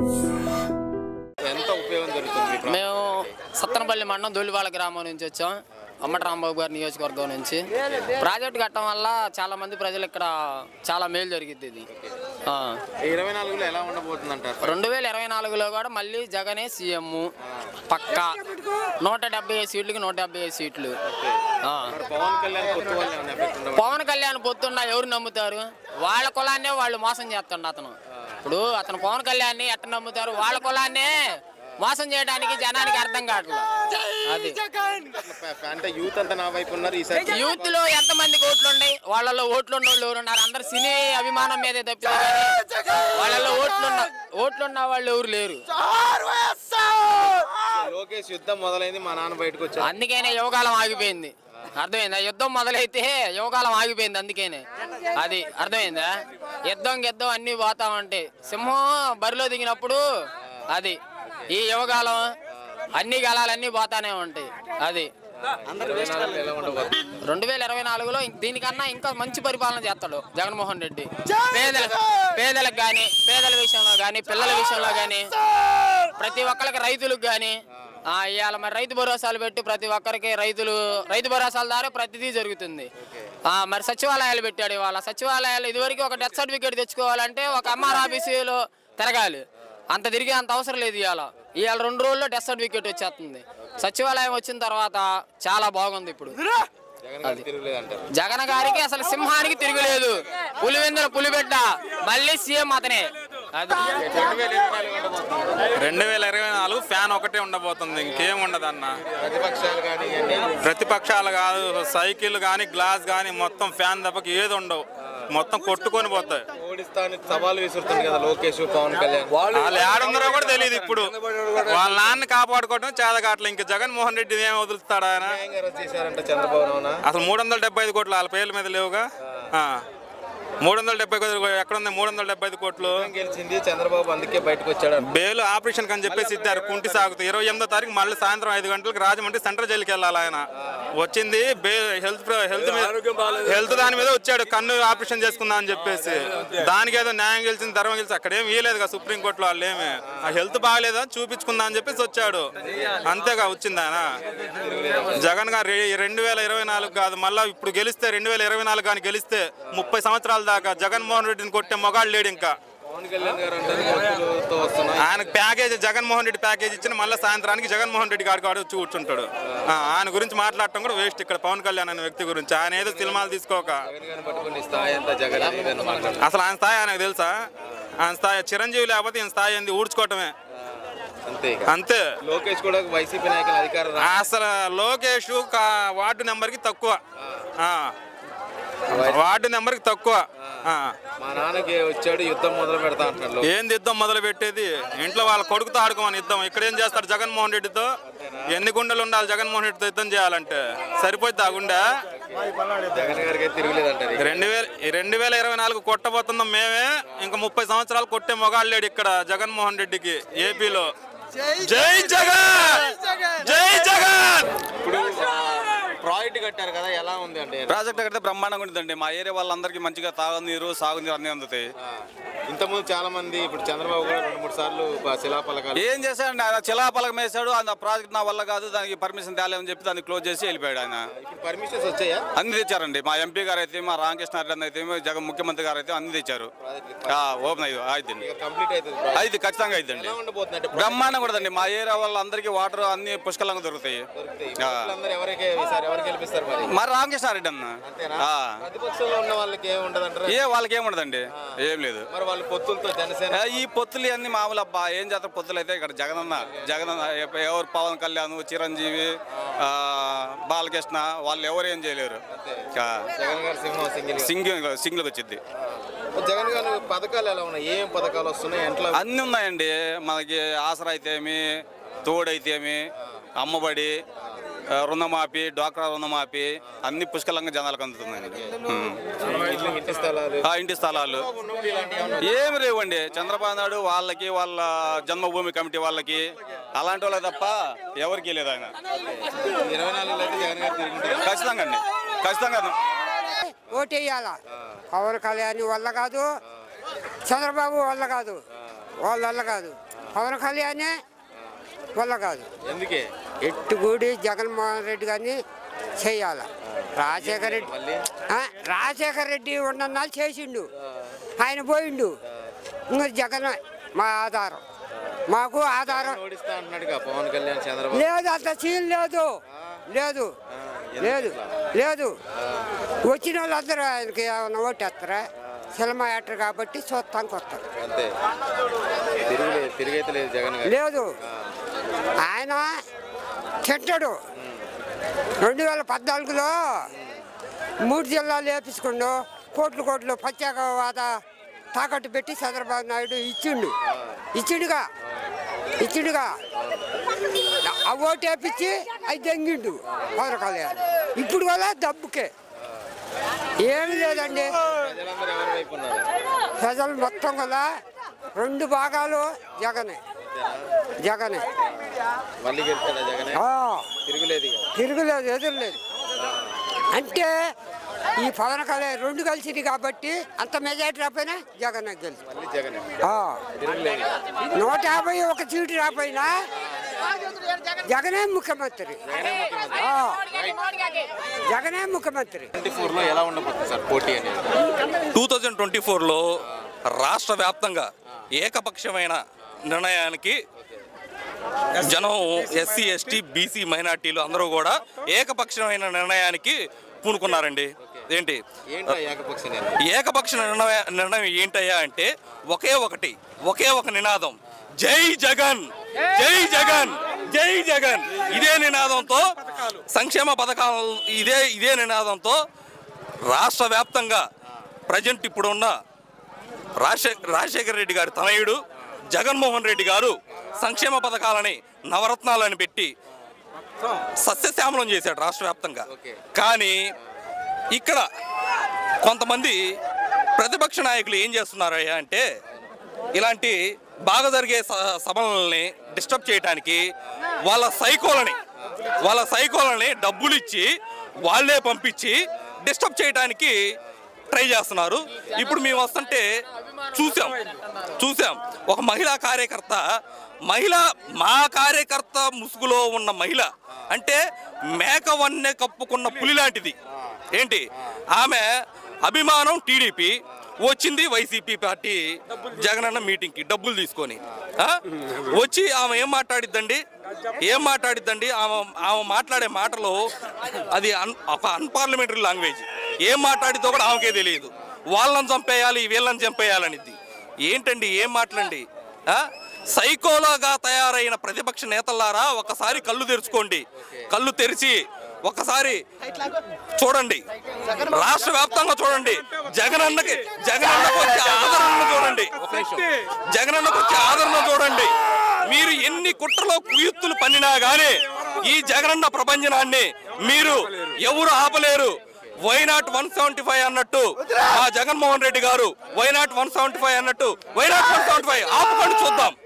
ఎంత ఉపయోగం జరుగుతుంది ఈ ప్రాజెక్ట్? మేము సత్తనపల్లి మండలం దొల్లివాళ్ళ గ్రామం నుంచి వచ్చాం అమ్మట రాంబాబు గారి నియోజకవర్గం నుంచి ప్రాజెక్ట్ కట్టడం వల్ల చాలా మంది ప్రజలు ఇక్కడ చాలా మేలు జరిగింది ఇది ఆ. ఈ ఇరవై నాలుగులో ఎలా ఉండబోతుంది అంటారు రెండు వేల ఇరవై నాలుగులో కూడా మళ్ళీ జగనే సీఎం పక్క నూట డెబ్బై ఐదు సీట్లకి నూట డెబ్బై ఐదు సీట్లు ఆ. మరి పవన్ కళ్యాణ్ కొత్త వాళ్ళు ఏమైనా ఎఫెక్ట్ ఉండబోతుందా? పవన్ కళ్యాణ్ పొత్తున్నా ఎవరు నమ్ముతారు వాళ్ళ కులాన్నే వాళ్ళు మోసం చేస్తుండ అతను ఇప్పుడు అతను పవన్ కళ్యాణ్ ఎట్ట నమ్ముతారు వాళ్ళ కులాన్నే మోసం చేయడానికి జనానికి అర్థం కావట్లేదు అది ప- అంటే యూత్ అంతా నా వైపు ఉన్నారు ఈసారి యూత్ లో ఎంత మందికి ఓట్లు ఉన్నాయి వాళ్ళలో ఓట్లు ఉన్న వాళ్ళు ఎవరు ఉన్నారు అందరు సినీ అభిమానం మీదే తప్పితే కానీ వాళ్ళలో ఓట్లు ఉన్న ఓట్లు ఉన్న వాళ్ళు ఎవరు లేరు లోకేష్ యుద్ధం మొదలైంది మా నాన్న బయటకు వచ్చాడు అందుకనే యువకాలం ఆగిపోయింది అర్థమైందా యుద్ధం మొదలైతే యువకాలం ఆగిపోయింది అందుకనే అది అర్థమైందా యుద్ధం గిద్దం అన్ని పోతా ఉంటాయి సింహం బరిలో దిగినప్పుడు అది ఈ యువకాలం అన్ని గలాలన్నీ పోతానే ఉంటాయి అది ఇరవై నాలుగులో ఎలా ఉండబోతుంది రెండు వేల ఇరవై నాలుగులో ఇం- దీనికన్నా ఇంకా మంచి పరిపాలన చేస్తాడు జగన్మోహన్ రెడ్డి పేదల పేదలకు కానీ పేదల విషయంలో కానీ పిల్లల విషయంలో కానీ ప్రతి ఒక్కరికి రైతులకు కానీ ఇవాళ మరి రైతు భరోసాలు పెట్టి ప్రతి ఒక్కరికి రైతులు రైతు భరోసాల ద్వారా ప్రతిదీ జరుగుతుంది ఆ, మరి సచివాలయాలు పెట్టాడు ఇవాళ సచివాలయాలు ఇదివరకు ఒక డెత్ సర్టిఫికేట్ తెచ్చుకోవాలంటే ఒక ఎంఆర్ ఆఫీసులో తిరగాలి అంత తిరిగే అంత అవసరం లేదు ఇవాళ ఇవాళ రెండు రోజుల్లో డెత్ సర్టిఫికేట్ వచ్చేస్తుంది సచివాలయం వచ్చిన తర్వాత చాలా బాగుంది ఇప్పుడు జగన్ గారు తిరగలేదు అంటారు జగన్ గారికి అసలు సింహానికి తిరగలేదు పులివెందుల పులిబిడ్డ మళ్ళీ సీఎం అతనే అది రెండు వేల ఇరవై నాలుగు ఉండబోతుంది రెండు వేల ఇరవై నాలుగు ఫ్యాన్ ఒకటే ఉండబోతుంది ఇంకేం ఉండదు అన్న ప్రతిపక్షాలు కానీ ఇవన్నీ ప్రతిపక్షాలు కాదు సైకిల్ కానీ గ్లాస్ కానీ మొత్తం ఫ్యాన్ తప్పకి ఏది ఉండవు మొత్తం కొట్టుకొని పోతాయి ఓడిస్తానికి సవాల్ విసురుతుంది కదా లోకేష్ పవన్ కళ్యాణ్ వాళ్ళు ఏడుందరో కూడా తెలియదు ఇప్పుడు వాళ్ళ నాన్న కాపాడుకోవడం చేతకాట్లే ఇంక జగన్మోహన్ రెడ్డి ఏం వదులుతాడా ఆయన న్యాయంగా అరెస్ట్ చేశారంట చంద్రబాబు నాయుడు అసలు మూడు వందల డెబ్బై ఐదు కోట్లు వాళ్ళ పేర్ల మీద లేవుగా మూడు వందల డెబ్బై కోట్లు ఎక్కడ ఉంది మూడు వందల డెబ్బై ఐదు కోట్లు గెలిచింది చంద్రబాబు అందుకే బయటకు వచ్చాడు అంట. బెయిల్ ఆపరేషన్ అని చెప్పేసి ఇచ్చారు కుంటి సాగుతూ ఇరవై ఎనిమిదో తారీఖు మళ్ళీ సాయంత్రం ఐదు గంటలకు రాజమండ్రి సెంట్రల్ జైలుకి వెళ్ళాలి ఆయన వచ్చింది బెయిల్ హెల్త్ ప్ర- హెల్త్ మీద హెల్త్ దాని మీద వచ్చాడు కన్ను ఆపరేషన్ చేసుకుందాం అని చెప్పేసి దానికి ఏదో న్యాయం గెలిచింది ధర్మం గెలిచి అక్కడేం వీలేదు కదా సుప్రీంకోర్టులో వాళ్ళు ఏమి ఆ హెల్త్ బాగలేదా చూపించుకుందాం అని చెప్పేసి వచ్చాడు అంతేగా వచ్చింది ఆయన జగన్ గారు రె- రెండు వేల ఇరవై నాలుగు కాదు మళ్ళీ ఇప్పుడు గెలిస్తే రెండు వేల ఇరవై నాలుగు కానీ గెలిస్తే ముప్పై సంవత్సరాల దాకా జగన్మోహన్ రెడ్డిని కొట్టే మొగాడు లేడు ఇంకా పవన్ కళ్యాణ్ గారు అంటే భక్తులతో వస్తున్నాయి ఆయనకు ప్యాకేజ్ జగన్మోహన్ రెడ్డి ప్యాకేజ్ ఇచ్చిన మళ్ళీ సాయంత్రానికి జగన్మోహన్ రెడ్డి గారికి వాడు వచ్చి కూర్చుంటాడు ఆ, ఆయన గురించి మాట్లాడటం కూడా వేస్ట్ ఇక్కడ పవన్ కళ్యాణ్ అనే వ్యక్తి గురించి ఆయన ఏదో సినిమాలు తీసుకోక జగన్ గారిని పట్టుకుని స్థాయి అంతా జగన్ ఏదైనా మాట్లాడారు అసలు ఆయన స్థాయి ఆయనకు తెలుసా ఆయన స్థాయి చిరంజీవి లేకపోతే ఈయన స్థాయి ఏంది ఊడ్చుకోవటమే అంతే ఇక. అంతే లోకేష్ కూడా వైసీపీ నాయకులు అధికారం రా- అసలు లోకేష్ కా- వార్డు నెంబర్కి తక్కువ ఆ. వార్డు నెంబర్కి తక్కువ ఆ. మా నాన్నకి వచ్చాడు యుద్ధం మొదలు పెడతా అంటున్నారు లోకేష్. ఏంది యుద్ధం మొదలు పెట్టేది ఇంట్లో వాళ్ళ కొడుకుతో ఆడుకోమని యుద్ధం ఇక్కడ ఏం చేస్తారు జగన్మోహన్ రెడ్డితో ఎన్ని గుండెలు ఉండాలి జగన్మోహన్ రెడ్డితో యుద్ధం చేయాలంటే సరిపోద్ది ఆ గుండె జగన్ గారికి అయితే తిరగలేదు అంటారు ఇక. రెండు వేల రెండు వేల ఇరవై నాలుగు కొట్టబోతున్నాం మేమే ఇంకా ముప్పై సంవత్సరాలు కొట్టే మొగాళ్ళు లేడు ఇక్కడ జగన్మోహన్ రెడ్డికి ఏపీలో జై జగన్ జై జగన్ ఇప్పుడు ప్రాజెక్ట్ కట్టారు కదా ఎలా ఉంది అంటే ప్రాజెక్ట్ కడితే బ్రహ్మాండంగా ఉంటుందండి మా ఏరియా వాళ్ళందరికీ మంచిగా తాగునీరు సాగునీరు అన్నీ అందుతాయి ఇంతకుముందు చాలా మంది ఇప్పుడు చంద్రబాబు కూడా రెండు మూడు సార్లు బ- శిలాఫలకాలు ఏం చేశాడు ఆయన చిలాపలకం వేసాడు ఆ ప్రాజెక్ట్ నా వల్ల కాదు దానికి పర్మిషన్ తేలేమని చెప్పి దాన్ని క్లోజ్ చేసి వెళ్ళిపోయాడు ఆయన ఇప్పుడు పర్మిషన్స్ వచ్చాయా అన్ని తెచ్చారండి మా ఎంపీ గారు అయితే మా రామకృష్ణ రెడ్డి అయితే జగన్ ముఖ్యమంత్రి గారు అయితే అన్ని తెచ్చారు ఆ, ఓపెన్ అయ్యి అయిద్దండి ఇక కంప్లీట్ అవుతుంది అయితే ఖచ్చితంగా అయిద్దండి ఎలా ఉండబోతుంది అంటే బ్రహ్మాండంగా ఉంటుందండి మా ఏరియా వాళ్ళందరికీ వాటర్ అన్ని పుష్కలంగా దొరుకుతాయి ఆ. అందరూ ఎవరికి ఈసారి ఎవరికి గెలిపిస్తారు మరి మరి రామకృష్ణ రెడ్డి అన్న అంతేనా ఆ. ప్రతిపక్షంలో ఉన్న వాళ్ళకి ఏమి ఉండదు అంటారు ఏ వాళ్ళకి ఏం ఉండదండి ఏం లేదు మరి వాళ్ళు పొత్తులతో జనసేన ఏ, ఈ పొత్తులు అన్ని మామూలు అబ్బా ఏం చేస్తారు పొత్తులు అయితే ఇక్కడ జగనన్న జగనన్న ఎప్ప- ఎవరు పవన్ కళ్యాణ్ చిరంజీవి ఆ, బాలకృష్ణ వాళ్ళు ఎవరు ఏం చేయలేరు ఆ, జగన్ గారు సింహం సింగిల్ సింగిల్ సింగిల్కి వచ్చింది జగన్ గారు పథకాలు ఎలా ఉన్నాయి ఏం పథకాలు వస్తున్నాయి ఎంట్లో అన్నీ ఉన్నాయండి మనకి ఆసరా అయితేమి తోడైతేమి అమ్మబడి ఆ, రుణమాఫీ డ్వాక్రా రుణమాఫీ అన్ని పుష్కలంగా జనాలకు అందుతుందండి ఉం. ఇల్లు ఇంటి స్థలాలు ఆ ఇంటి స్థలాలు ఏమి లేవండి చంద్రబాబు నాయుడు వాళ్ళకి వాళ్ళ జన్మభూమి కమిటీ వాళ్ళకి అలాంటి వాళ్ళకి తప్ప ఎవరికి లేదు ఆయన ఇరవై నాలుగులో అయితే జగన్ గారు తిరుగుంటారు ఖచ్చితంగా అండి ఖచ్చితంగా ఓటేయాల పవన్ కళ్యాణ్ వల్ల కాదు చంద్రబాబు వల్ల కాదు వాళ్ళ వల్ల కాదు పవన్ కళ్యాణే వల్ల కాదు ఎందుకే ఎట్టుగూడి జగన్మోహన్ రెడ్డి గారిని చేయాల రాజశేఖర రెడ్డి మళ్ళీ ఆ, రాజశేఖర రెడ్డి ఉన్నన్నాళ్ళు చేసిండు ఆయన పోయిండు ఇంకా జగన్ మా ఆధారం మాకు ఆధారం ఓడిస్తా అంటున్నాడుగా పవన్ కళ్యాణ్ చంద్రబాబు లేదు అంత సీన్ లేదు లేదు లేదు లేదు వచ్చిన వాళ్ళందరూ ఆయనకి ఏమైనా ఓటేస్తారా సినిమా యాక్టర్ కాబట్టి చూస్తానికి వస్తారు అంతే తిరుగులేదు తిరిగైతే లేదు జగన్ గారు లేదు ఆయన తింటాడు రెండు వేల పద్నాలుగులో మూడు జిల్లాలు వేపించుకుండు కోట్లు కోట్లు ప్రత్యేక హోదా తాకట్టు పెట్టి చంద్రబాబు నాయుడు ఇచ్చిండు ఇచ్చిండుగా ఇచ్చిండుగా ఆ ఓటు వేపించి అది దెంగిండు పవన్ కళ్యాణ్ ఇప్పుడు కూడా దబ్బుకే ఏమి లేదండి ప్రజలందరూ ఎవరి వైపు ఉన్నారు ప్రజలు మొత్తం కూడా రెండు భాగాలు జగనే జగనే మళ్ళీ గెలుస్తాడా జగన్ ఆ, తిరుగులేదు ఇక తిరుగులేదు ఎదురులేదు అంటే ఈ పవన్ కళ్యాణ్ రెండు కలిసింది కాబట్టి అంత మెజార్టీ రాపోయినా జగన్ గెలుసు మళ్ళీ జగన్ ఆ, తిరుగులేదు నూట యాభై ఒక సీటు రాపోయినా జగనే ముఖ్యమంత్రి ఆ, జగనే ముఖ్యమంత్రి ట్వంటీ ఫోర్ లో ఎలా ఉండబోతుంది సార్ పోటీ అనేది టూ థౌజండ్ ట్వంటీ ఫోర్లో రాష్ట్ర వ్యాప్తంగా ఏకపక్షమైన నిర్ణయానికి జనం ఎస్సీ ఎస్టీ బీసీ మైనార్టీలు అందరూ కూడా ఏకపక్షమైన నిర్ణయానికి పూనుకున్నారండి ఏంటి ఏంటో ఏకపక్ష నిర్ణయం ఏకపక్ష నిర్ణయ నిర్ణయం ఏంటయ్యా అంటే ఒకే ఒకటి ఒకే ఒక నినాదం జై జగన్ జై జగన్ జై జగన్ ఇదే నినాదంతో సంక్షేమ పథకాలు ఇదే ఇదే నినాదంతో రాష్ట్ర వ్యాప్తంగా ప్రజెంట్ ఇప్పుడున్న రాజశేఖర రాజశేఖర రెడ్డి గారి తనయుడు జగన్మోహన్ రెడ్డి గారు సంక్షేమ పథకాలని నవరత్నాలని పెట్టి సస్యశ్యామలం చేశాడు రాష్ట్ర వ్యాప్తంగా ఓకే. కానీ ఇక్కడ కొంతమంది ప్రతిపక్ష నాయకులు ఏం చేస్తున్నారయ్యా అంటే ఇలాంటి బాగా జరిగే స- సభలని డిస్టర్బ్ చేయడానికి వాళ్ళ సైకోలని వాళ్ళ సైకోలని డబ్బులు ఇచ్చి వాళ్ళే పంపించి డిస్టర్బ్ చేయడానికి ట్రై చేస్తున్నారు ఇప్పుడు మేము వస్తుంటే చూసాం చూసాం ఒక మహిళా కార్యకర్త మహిళ మా కార్యకర్త ముసుగులో ఉన్న మహిళ అంటే మేక వన్నె కప్పుకున్న పులి లాంటిది ఏంటి ఆమె అభిమానం టీడీపీ వచ్చింది వైసీపీ పార్టీ జగనన్న మీటింగ్కి డబ్బులు తీసుకొని ఆ? వచ్చి ఆమె ఏం మాట్లాడిద్దండి ఏం మాట్లాడిద్దండి ఆమె ఆమె మాట్లాడే మాటలు అది అన్ ఒక అన్పార్లమెంటరీ లాంగ్వేజ్ ఏం మాట్లాడిద్దో కూడా ఆమెకే తెలియదు వాళ్ళని చంపేయాలి వీళ్ళని చంపేయాలనిద్ది ఏంటండి ఏం మాటలండి ఆ? సైకోలాగా తయారైన ప్రతిపక్ష నేతలారా ఒకసారి కళ్ళు తెరుచుకోండి కళ్ళు తెరిచి ఒకసారి చూడండి రాష్ట్ర వ్యాప్తంగా చూడండి జగనన్నకి జగనన్నకు వచ్చే ఆదరణ చూడండి ఒక నిమిషం. జగనన్నకు వచ్చే ఆదరణ చూడండి మీరు ఎన్ని కుట్రలో కుయుత్తులు పన్నినా గానీ ఈ జగనన్న ప్రపంచనాన్ని మీరు ఎవరు ఆపలేరు వైనాట్ వన్ సెవెంటీ ఫైవ్ అన్నట్టు ఆ జగన్మోహన్ రెడ్డి గారు వైనాట్ వన్ సెవెంటీ ఫైవ్ అన్నట్టు వైనాట్ వన్ సెవెంటీ ఫైవ్ ఆపుకొని చూద్దాం